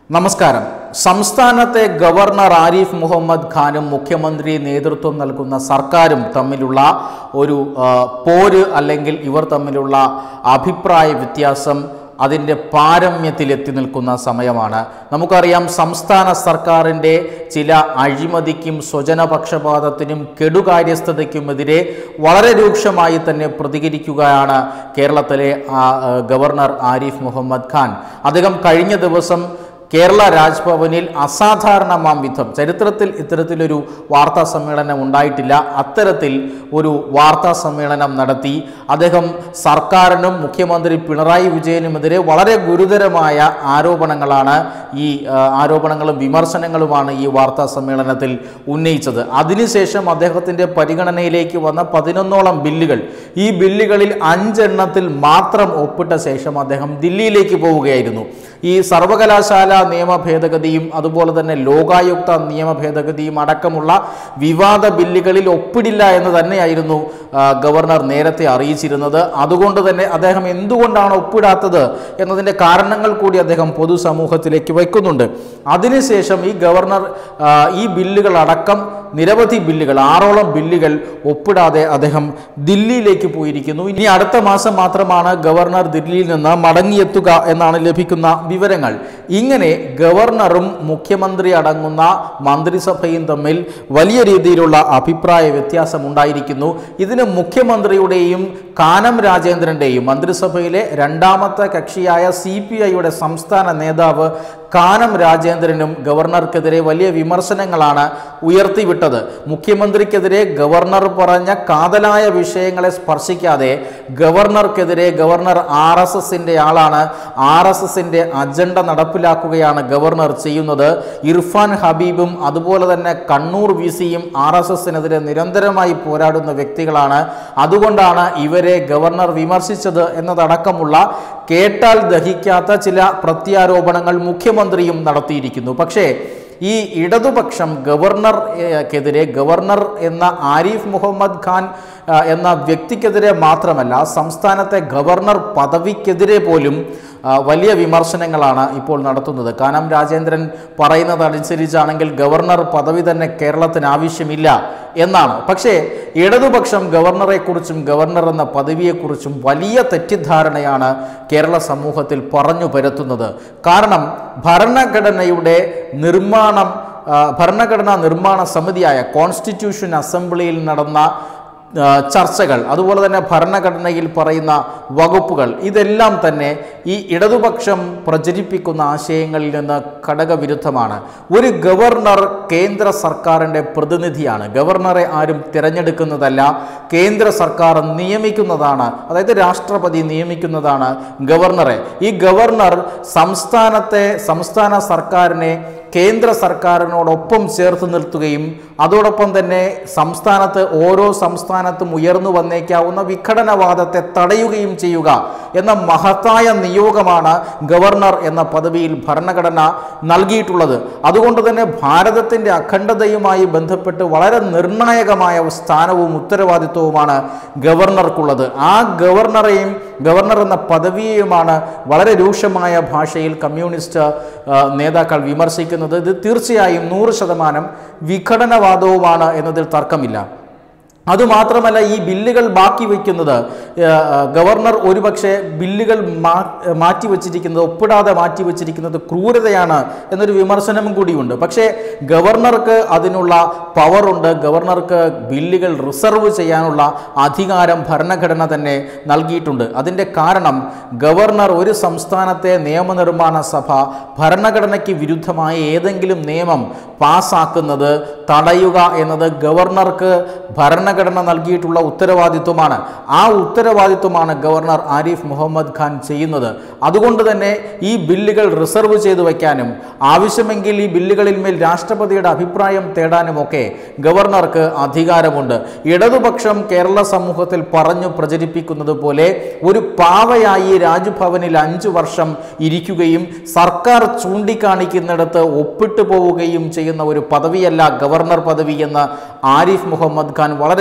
നമസ്കാരം സംസ്ഥാനത്തെ ഗവർണർ ആരിഫ് മുഹമ്മദ് ഖാനും മുഖ്യമന്ത്രി നേതൃത്വം നൽകുന്ന സർക്കാരും തമ്മിലുള്ള ഒരു ആ, പോര് അല്ലെങ്കിൽ ഇവർ തമ്മിലുള്ള അഭിപ്രായ വ്യത്യാസം അതിൻ്റെ പാരമ്യത്തിലെത്തി നിൽക്കുന്ന സമയമാണ് നമുക്കറിയാം സംസ്ഥാന സർക്കാരിൻ്റെ ചില അഴിമതിക്കും സ്വജനപക്ഷപാതത്തിനും കെടുകാര്യസ്ഥതയ്ക്കുമെതിരെ വളരെ രൂക്ഷമായി തന്നെ പ്രതികരിക്കുകയാണ് കേരളത്തിലെ ആ, ആ, ഗവർണർ ആരിഫ് മുഹമ്മദ് ഖാൻ അദ്ദേഹം കഴിഞ്ഞ ദിവസം കേരള രാജ്ഭവനിൽ അസാധാരണമാം വിധം ചരിത്രത്തിൽ ഇത്തരത്തിലൊരു വാർത്താ സമ്മേളനം ഉണ്ടായിട്ടില്ല അത്തരത്തിൽ ഒരു വാർത്താ സമ്മേളനം നടത്തി അദ്ദേഹം സർക്കാരിനും മുഖ്യമന്ത്രി പിണറായി വിജയനുമെതിരെ വളരെ ഗുരുതരമായ ആരോപണങ്ങളാണ് ഈ ആ, ആരോപണങ്ങളും വിമർശനങ്ങളുമാണ് ഈ വാർത്താ സമ്മേളനത്തിൽ ഉന്നയിച്ചത് അതിനുശേഷം അദ്ദേഹത്തിൻ്റെ പരിഗണനയിലേക്ക് വന്ന പതിനൊന്നോളം ബില്ലുകൾ ഈ ബില്ലുകളിൽ അഞ്ചെണ്ണത്തിൽ മാത്രം ഒപ്പിട്ട ശേഷം അദ്ദേഹം ദില്ലിയിലേക്ക് പോവുകയായിരുന്നു ഈ സർവകലാശാല നിയമ ഭേദഗതിയും അതുപോലെ തന്നെ ലോകായുക്ത നിയമ ഭേദഗതിയും അടക്കമുള്ള വിവാദ ബില്ലുകളിൽ ഒപ്പിടില്ല എന്ന് തന്നെയായിരുന്നു ആ, ഗവർണർ നേരത്തെ അറിയിച്ചിരുന്നത് അതുകൊണ്ട് തന്നെ അദ്ദേഹം എന്തുകൊണ്ടാണ് ഒപ്പിടാത്തത് എന്നതിൻ്റെ കാരണങ്ങൾ കൂടി അദ്ദേഹം പൊതുസമൂഹത്തിലേക്ക് വയ്ക്കുന്നുണ്ട് അതിനുശേഷം ഈ ഗവർണർ ആ, ഈ ബില്ലുകൾ അടക്കം നിരവധി ബില്ലുകൾ ആറോളം ബില്ലുകൾ ഒപ്പിടാതെ അദ്ദേഹം ദില്ലിയിലേക്ക് പോയിരിക്കുന്നു ഇനി അടുത്ത മാസം മാത്രമാണ് ഗവർണർ ദില്ലിയിൽ നിന്ന് മടങ്ങിയെത്തുക എന്നാണ് ലഭിക്കുന്ന വിവരങ്ങൾ ഇങ്ങനെ ഗവർണറും മുഖ്യമന്ത്രി അടങ്ങുന്ന മന്ത്രിസഭയും തമ്മിൽ വലിയ രീതിയിലുള്ള അഭിപ്രായ വ്യത്യാസം ഉണ്ടായിരിക്കുന്നു ഇതിന് മുഖ്യമന്ത്രിയുടെയും കാനം രാജേന്ദ്രൻ്റെയും മന്ത്രിസഭയിലെ രണ്ടാമത്തെ കക്ഷിയായ സി പി ഐയുടെ സംസ്ഥാന നേതാവ് കാനം രാജേന്ദ്രനും ഗവർണർക്കെതിരെ വലിയ വിമർശനങ്ങളാണ് ഉയർത്തിവിട്ടത് മുഖ്യമന്ത്രിക്കെതിരെ ഗവർണർ പറഞ്ഞ കാതലായ വിഷയങ്ങളെ സ്പർശിക്കാതെ ഗവർണർക്കെതിരെ ഗവർണർ ആർ എസ് എസിൻ്റെ ആളാണ് ആർ എസ് എസിൻ്റെ അജണ്ട നടപ്പിലാക്കുകയാണ് ഗവർണർ ചെയ്യുന്നത് ഇർഫാൻ ഹബീബും അതുപോലെ തന്നെ കണ്ണൂർ വി സിയും ആർ എസ് എസിനെതിരെ നിരന്തരമായി പോരാടുന്ന വ്യക്തികളാണ് അതുകൊണ്ടാണ് ഇവരെ ഗവർണർ വിമർശിച്ചത് എന്നതടക്കമുള്ള കേട്ടാൽ ദഹിക്കാത്ത ചില പ്രത്യാരോപണങ്ങൾ മുഖ്യമന്ത്രിയും നടത്തിയിരിക്കുന്നു പക്ഷേ ഈ ഇടതുപക്ഷം ഗവർണർക്കെതിരെ ഗവർണർ എന്ന ആരിഫ് മുഹമ്മദ് ഖാൻ ആ, എന്ന വ്യക്തിക്കെതിരെ മാത്രമല്ല സംസ്ഥാനത്തെ ഗവർണർ പദവിക്കെതിരെ പോലും ആ, വലിയ വിമർശനങ്ങളാണ് ഇപ്പോൾ നടത്തുന്നത് കാനം രാജേന്ദ്രൻ പറയുന്നതനുസരിച്ചാണെങ്കിൽ ഗവർണർ പദവി തന്നെ കേരളത്തിന് ആവശ്യമില്ല എന്നാണ് പക്ഷേ ഇടതുപക്ഷം ഗവർണറെക്കുറിച്ചും ഗവർണർ എന്ന പദവിയെക്കുറിച്ചും വലിയ തെറ്റിദ്ധാരണയാണ് കേരള സമൂഹത്തിൽ പറഞ്ഞു പരത്തുന്നത് കാരണം ഭരണഘടനയുടെ നിർമ്മാണം ആ, ഭരണഘടനാ നിർമ്മാണ സമിതിയായ കോൺസ്റ്റിറ്റ്യൂഷൻ അസംബ്ലിയിൽ നടന്ന ആ, ചർച്ചകൾ അതുപോലെ തന്നെ ഭരണഘടനയിൽ പറയുന്ന വകുപ്പുകൾ ഇതെല്ലാം തന്നെ ഈ ഇടതുപക്ഷം പ്രചരിപ്പിക്കുന്ന ആശയങ്ങളിൽ നിന്ന് ഘടകവിരുദ്ധമാണ് ഒരു ഗവർണർ കേന്ദ്ര സർക്കാരിൻ്റെ പ്രതിനിധിയാണ് ഗവർണറെ ആരും തിരഞ്ഞെടുക്കുന്നതല്ല കേന്ദ്ര സർക്കാർ നിയമിക്കുന്നതാണ് അതായത് രാഷ്ട്രപതി നിയമിക്കുന്നതാണ് ഗവർണറെ ഈ ഗവർണർ സംസ്ഥാനത്തെ സംസ്ഥാന സർക്കാരിനെ കേന്ദ്ര സർക്കാരിനോടൊപ്പം ചേർത്ത് നിർത്തുകയും അതോടൊപ്പം തന്നെ സംസ്ഥാനത്ത് ഓരോ സംസ്ഥാനത്തും ഉയർന്നു വന്നേക്കാവുന്ന വിഘടനവാദത്തെ തടയുകയും ചെയ്യുക എന്ന മഹത്തായ നിയോഗമാണ് ഗവർണർ എന്ന പദവിയിൽ ഭരണഘടന നൽകിയിട്ടുള്ളത് അതുകൊണ്ട് തന്നെ ഭാരതത്തിൻ്റെ അഖണ്ഡതയുമായി ബന്ധപ്പെട്ട് വളരെ നിർണായകമായ സ്ഥാനവും ഉത്തരവാദിത്വവുമാണ് ഗവർണർക്കുള്ളത് ആ ഗവർണറെയും ഗവർണർ എന്ന പദവിയെയുമാണ് വളരെ രൂക്ഷമായ ഭാഷയിൽ കമ്മ്യൂണിസ്റ്റ് ആ, നേതാക്കൾ വിമർശിക്കുന്നത് ഇത് തീർച്ചയായും നൂറ് ശതമാനം വിഘടനവാദവുമാണ് എന്നതിൽ തർക്കമില്ല അതുമാത്രമല്ല ഈ ബില്ലുകൾ ബാക്കി വയ്ക്കുന്നത് ആ, ഗവർണർ ഒരുപക്ഷെ ബില്ലുകൾ മാ മാറ്റി വച്ചിരിക്കുന്നത് ഒപ്പിടാതെ മാറ്റി വച്ചിരിക്കുന്നത് ക്രൂരതയാണ് എന്നൊരു വിമർശനവും കൂടിയുണ്ട് പക്ഷേ ഗവർണർക്ക് അതിനുള്ള പവറുണ്ട് ഗവർണർക്ക് ബില്ലുകൾ റിസർവ് ചെയ്യാനുള്ള അധികാരം ഭരണഘടന തന്നെ നൽകിയിട്ടുണ്ട് അതിൻ്റെ കാരണം ഗവർണർ ഒരു സംസ്ഥാനത്തെ നിയമനിർമ്മാണ സഭ ഭരണഘടനയ്ക്ക് വിരുദ്ധമായ ഏതെങ്കിലും നിയമം പാസ്സാക്കുന്നത് തടയുക എന്നത് ഗവർണർക്ക് ഭരണഘടന നൽകിയിട്ടുള്ള ഉത്തരവാദിത്വമാണ് ആ ഉത്തരവാദിത്വമാണ് ഗവർണർ ആരിഫ് മുഹമ്മദ് ഖാൻ ചെയ്യുന്നത് അതുകൊണ്ട് തന്നെ ഈ ബില്ലുകൾ റിസർവ് ചെയ്തു വയ്ക്കാനും ആവശ്യമെങ്കിൽ ഈ ബില്ലുകളിൽ മേൽ രാഷ്ട്രപതിയുടെ അഭിപ്രായം തേടാനുമൊക്കെ ഗവർണർക്ക് അധികാരമുണ്ട് ഇടതുപക്ഷം കേരള സമൂഹത്തിൽ പറഞ്ഞു പ്രചരിപ്പിക്കുന്നത് പോലെ ഒരു പാവയായി രാജ്ഭവനിൽ അഞ്ചു വർഷം ഇരിക്കുകയും സർക്കാർ ചൂണ്ടിക്കാണിക്കുന്നിടത്ത് ഒപ്പിട്ടു പോവുകയും ചെയ്യുന്ന ഒരു പദവിയല്ല ഗവർണർ പദവി എന്ന് ആരിഫ് മുഹമ്മദ് ഖാൻ വളരെ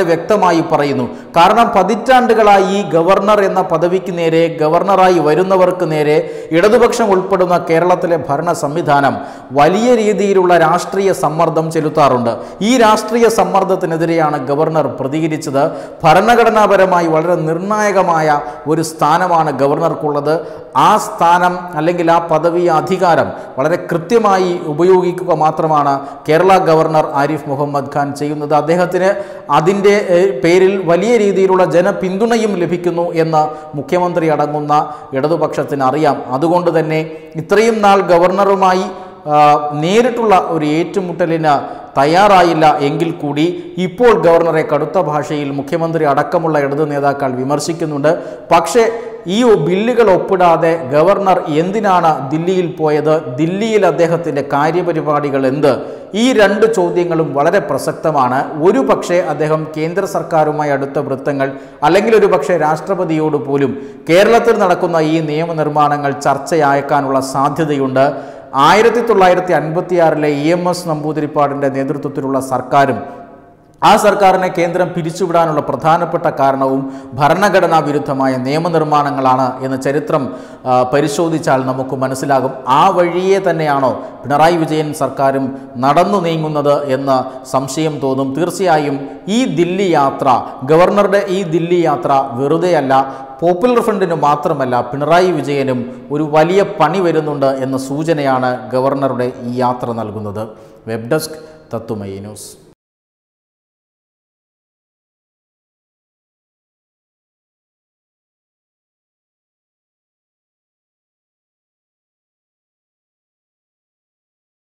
വ്യക്തമായി പറയുന്നു കാരണം പതിറ്റാണ്ടുകളായി ഈ ഗവർണർ എന്ന പദവിക്ക് നേരെ ഗവർണറായി വരുന്നവർക്ക് നേരെ ഇടതുപക്ഷം ഉൾപ്പെടുന്ന കേരളത്തിലെ ഭരണ സംവിധാനം വലിയ രീതിയിലുള്ള രാഷ്ട്രീയ സമ്മർദ്ദം ചെലുത്താറുണ്ട് ഈ രാഷ്ട്രീയ സമ്മർദ്ദത്തിനെതിരെയാണ് ഗവർണർ പ്രതികരിച്ചത് ഭരണഘടനാപരമായി വളരെ നിർണായകമായ ഒരു സ്ഥാനമാണ് ഗവർണർക്കുള്ളത് ആ സ്ഥാനം അല്ലെങ്കിൽ ആ പദവി ആ അധികാരം വളരെ കൃത്യമായി ഉപയോഗിക്കുക മാത്രമാണ് കേരള ഗവർണർ ആരിഫ് മുഹമ്മദ് ഖാൻ ചെയ്യുന്നത് അദ്ദേഹത്തിന് അതിൻ്റെ ഏഹ്, പേരിൽ വലിയ രീതിയിലുള്ള ജനപിന്തുണയും ലഭിക്കുന്നു എന്ന് മുഖ്യമന്ത്രി അടങ്ങുന്ന ഇടതുപക്ഷത്തിന് അറിയാം അതുകൊണ്ട് തന്നെ ഇത്രയും നാൾ ഗവർണറുമായി ആ, നേരിട്ടുള്ള ഒരു ഏറ്റുമുട്ടലിന് തയ്യാറായില്ല എങ്കിൽ കൂടി ഇപ്പോൾ ഗവർണറെ കടുത്ത ഭാഷയിൽ മുഖ്യമന്ത്രി അടക്കമുള്ള ഇടതു നേതാക്കൾ വിമർശിക്കുന്നുണ്ട് പക്ഷേ ഈ ബില്ലുകൾ ഒപ്പിടാതെ ഗവർണർ എന്തിനാണ് ദില്ലിയിൽ പോയത് ദില്ലിയിൽ അദ്ദേഹത്തിൻ്റെ കാര്യപരിപാടികൾ എന്ത് ഈ രണ്ട് ചോദ്യങ്ങളും വളരെ പ്രസക്തമാണ് ഒരു പക്ഷേ അദ്ദേഹം കേന്ദ്ര സർക്കാരുമായി അടുത്ത വൃത്തങ്ങൾ അല്ലെങ്കിൽ ഒരു പക്ഷേ രാഷ്ട്രപതിയോട് പോലും കേരളത്തിൽ നടക്കുന്ന ഈ നിയമനിർമ്മാണങ്ങൾ ചർച്ചയാക്കാനുള്ള സാധ്യതയുണ്ട് ആയിരത്തി തൊള്ളായിരത്തി അൻപത്തിയാറിലെ ഇ എം എസ് നമ്പൂതിരിപ്പാടിൻ്റെ നേതൃത്വത്തിലുള്ള സർക്കാരും ആ സർക്കാരിനെ കേന്ദ്രം പിരിച്ചുവിടാനുള്ള പ്രധാനപ്പെട്ട കാരണവും ഭരണഘടനാ വിരുദ്ധമായ നിയമനിർമ്മാണങ്ങളാണ് എന്ന് ചരിത്രം ആ, പരിശോധിച്ചാൽ നമുക്ക് മനസ്സിലാകും ആ വഴിയെ തന്നെയാണോ പിണറായി വിജയൻ സർക്കാരും നടന്നു നീങ്ങുന്നത് എന്ന് സംശയം തോന്നും തീർച്ചയായും ഈ ദില്ലി യാത്ര ഗവർണറുടെ ഈ ദില്ലി യാത്ര വെറുതെയല്ല പോപ്പുലർ ഫ്രണ്ടിന് മാത്രമല്ല പിണറായി വിജയനും ഒരു വലിയ പണി വരുന്നുണ്ട് എന്ന സൂചനയാണ് ഗവർണറുടെ ഈ യാത്ര നൽകുന്നത് വെബ് ഡെസ്ക് തത്തുമയി ന്യൂസ്